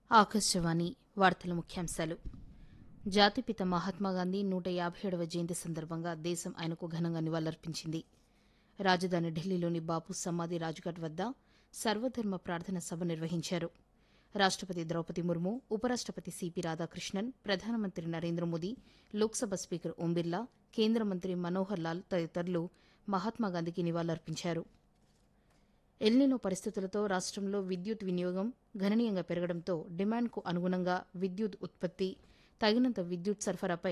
ఆకాశవాణి వార్తల ముఖ్యాంశాలు జాతిపిత మహాత్మాగాంధీ నూట యాభై ఏడవ జయంతి సందర్భంగా దేశం ఆయనకు ఘనంగా నివాళులర్పించింది రాజధాని ఢిల్లీలోని బాపు సమాధి రాజ్ఘాట్ వద్ద సర్వధర్మ ప్రార్థన సభ నిర్వహించారు రాష్టపతి ద్రౌపది ముర్ము ఉపరాష్టపతి సిపి రాధాకృష్ణన్ ప్రధానమంత్రి నరేంద్ర మోదీ లోక్సభ స్పీకర్ ఓం బిర్లా కేంద్ర మంత్రి మనోహర్ లాల్ తదితరులు మహాత్మాగాంధీకి నివాళులర్పించారు ఎల్నినో పరిస్థితులతో రాష్టంలో విద్యుత్ వినియోగం గణనీయంగా పెరగడంతో డిమాండ్కు అనుగుణంగా విద్యుత్ ఉత్పత్తి తగినంత విద్యుత్ సరఫరాపై